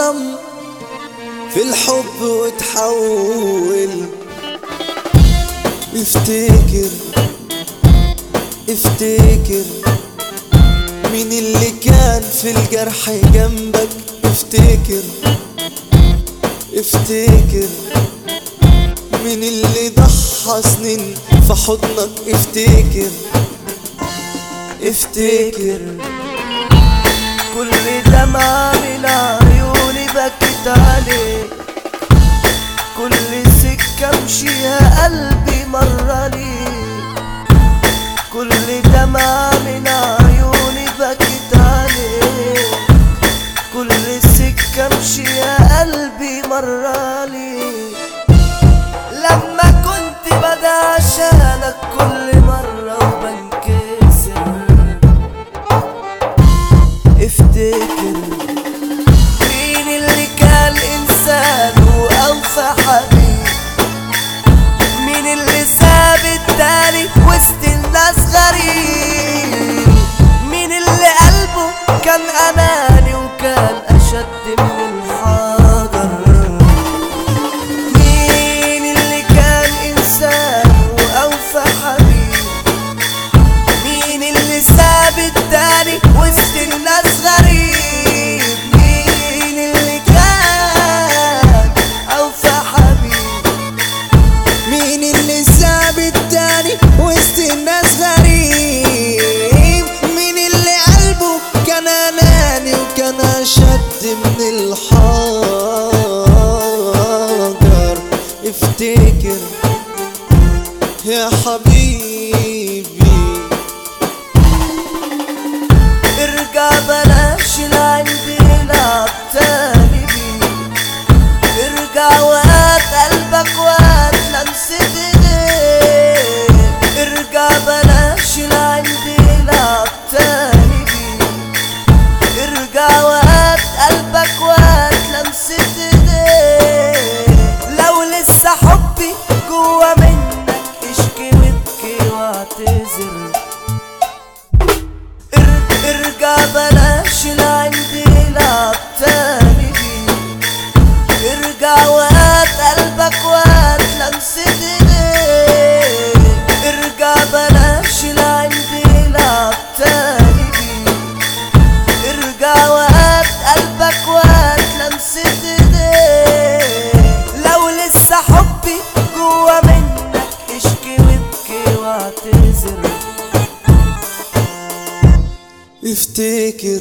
ظلم في الحب وتحول افتكر افتكر مين اللي كان في الجرح جنبك افتكر افتكر مين اللي ضحى سنين في حضنك افتكر افتكر كل دمعة من عيوني بكت عليك كل سكة امشيها قلبي مر ليك كل دمعة من عيوني بكت عليك كل سكة امشيها قلبي مر ليك لما كنت بدا عشانك كل مرة وبنكسر افتكر مين اللي كان انسان واوفى حبيب مين اللي ساب التاني وسط الناس غريب مين اللي قلبه كان اناني وكان اشد من الحجر مين اللي كان انسان واوفى حبيب مين اللي ساب التاني وسط الناس غريب مين اللي كان اوفى حبيب مين اللي ساب التاني وسط الناس غريب مين اللي قلبه كان اناني وكان اشد من الحجر افتكر يا حبيبي ارجع بلاش لعندي نلعب تاني بيه ارجع وهات قلبك وهات لمسة ايديك ارجع بلاش لعندي نلعب تاني بيه ارجع وهات قلبك وهات لمسة ايديك لو لسه حبي جوا منك اشكي وابكي واعتذر ار- ارجع بلاش لعندي لعب تاني بيه ارجع وهات قلبك وهات لمسة ايديك ارجع بلاش لعندي لعب تاني بيه ارجع وهات قلبك وهات لمسة ايديك لو لسه حبي جوا منك اشكي وابكي واعتذر افتكر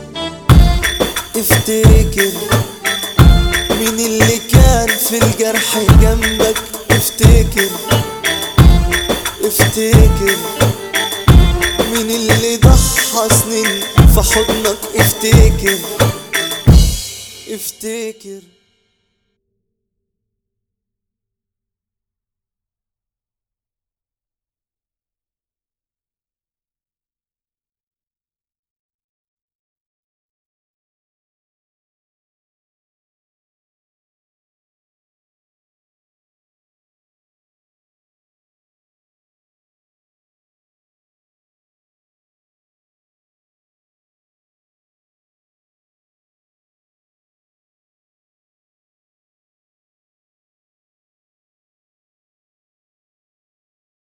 افتكر مين اللي كان في الجرح جنبك افتكر افتكر مين اللي ضحى سنين في حضنك افتكر افتكر